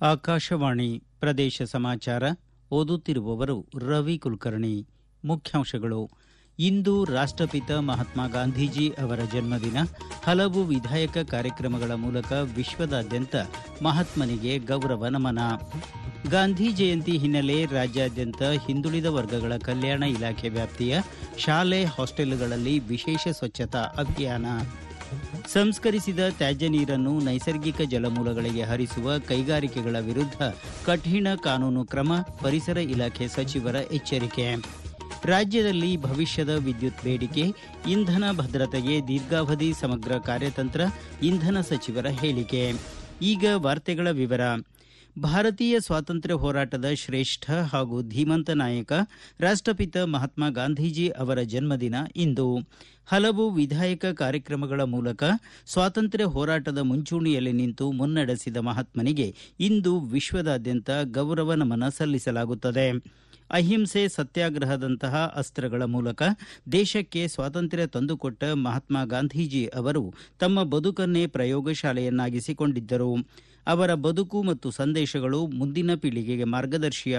ಆಕಾಶವಾಣಿ ಪ್ರದೇಶ ಸಮಾಚಾರ ಓದುತ್ತಿರುವವರು ರವಿ ಕುಲಕರ್ಣಿ ಮುಖ್ಯಾಂಶಗಳು ಇಂದು ರಾಷ್ಟಪಿತ ಮಹಾತ್ಮ ಗಾಂಧೀಜಿ ಅವರ ಜನ್ಮದಿನ ಹಲವು ವಿಧಾಯಕ ಕಾರ್ಯಕ್ರಮಗಳ ಮೂಲಕ ವಿಶ್ವದಾದ್ಯಂತ ಮಹಾತ್ಮನಿಗೆ ಗೌರವ ನಮನ ಗಾಂಧಿ ಜಯಂತಿ ಹಿನ್ನೆಲೆ ರಾಜ್ಯಾದ್ಯಂತ ಹಿಂದುಳಿದ ವರ್ಗಗಳ ಕಲ್ಯಾಣ ಇಲಾಖೆ ವ್ಯಾಪ್ತಿಯ ಶಾಲೆ ಹಾಸ್ಟೆಲ್ಗಳಲ್ಲಿ ವಿಶೇಷ ಸ್ವಚ್ಛತಾ ಅಭಿಯಾನ ಸಂಸ್ಕರಿಸಿದ ತ್ಯಾಜ್ಯ ನೀರನ್ನು ನೈಸರ್ಗಿಕ ಜಲಮೂಲಗಳಿಗೆ ಹರಿಸುವ ಕೈಗಾರಿಕೆಗಳ ವಿರುದ್ಧ ಕಠಿಣ ಕಾನೂನು ಕ್ರಮ ಪರಿಸರ ಇಲಾಖೆ ಸಚಿವರ ಎಚ್ಚರಿಕೆ ರಾಜ್ಯದಲ್ಲಿ ಭವಿಷ್ಯದ ವಿದ್ಯುತ್ ಬೇಡಿಕೆ ಇಂಧನ ಭದ್ರತೆಗೆ ದೀರ್ಘಾವಧಿ ಸಮಗ್ರ ಕಾರ್ಯತಂತ್ರ ಇಂಧನ ಸಚಿವರ ಹೇಳಿಕೆ ಈಗ ವಾರ್ತೆಗಳ ವಿವರ ಭಾರತೀಯ ಸ್ವಾತಂತ್ರ್ಯ ಹೋರಾಟದ ಶ್ರೇಷ್ಠ ಹಾಗೂ ಧೀಮಂತ ನಾಯಕ ರಾಷ್ಟಪಿತ ಮಹಾತ್ಮ ಗಾಂಧೀಜಿ ಅವರ ಜನ್ಮದಿನ ಇಂದು ಹಲವು ವಿಧಾಯಕ ಕಾರ್ಯಕ್ರಮಗಳ ಮೂಲಕ ಸ್ವಾತಂತ್ರ್ಯ ಹೋರಾಟದ ಮುಂಚೂಣಿಯಲ್ಲಿ ನಿಂತು ಮುನ್ನಡೆಸಿದ ಮಹಾತ್ಮನಿಗೆ ಇಂದು ವಿಶ್ವದಾದ್ಯಂತ ಗೌರವ ನಮನ ಸಲ್ಲಿಸಲಾಗುತ್ತದೆ ಅಹಿಂಸೆ ಸತ್ಯಾಗ್ರಹದಂತಹ ಅಸ್ತ್ರಗಳ ಮೂಲಕ ದೇಶಕ್ಕೆ ಸ್ವಾತಂತ್ರ್ಯ ತಂದುಕೊಟ್ಟ ಮಹಾತ್ಮ ಗಾಂಧೀಜಿ ಅವರು ತಮ್ಮ ಬದುಕನ್ನೇ ಪ್ರಯೋಗಶಾಲೆಯನ್ನಾಗಿಸಿಕೊಂಡಿದ್ದರು ಅವರ ಬದುಕು ಮತ್ತು ಸಂದೇಶಗಳು ಮುಂದಿನ ಪೀಳಿಗೆಗೆ ಮಾರ್ಗದರ್ಶಿಯ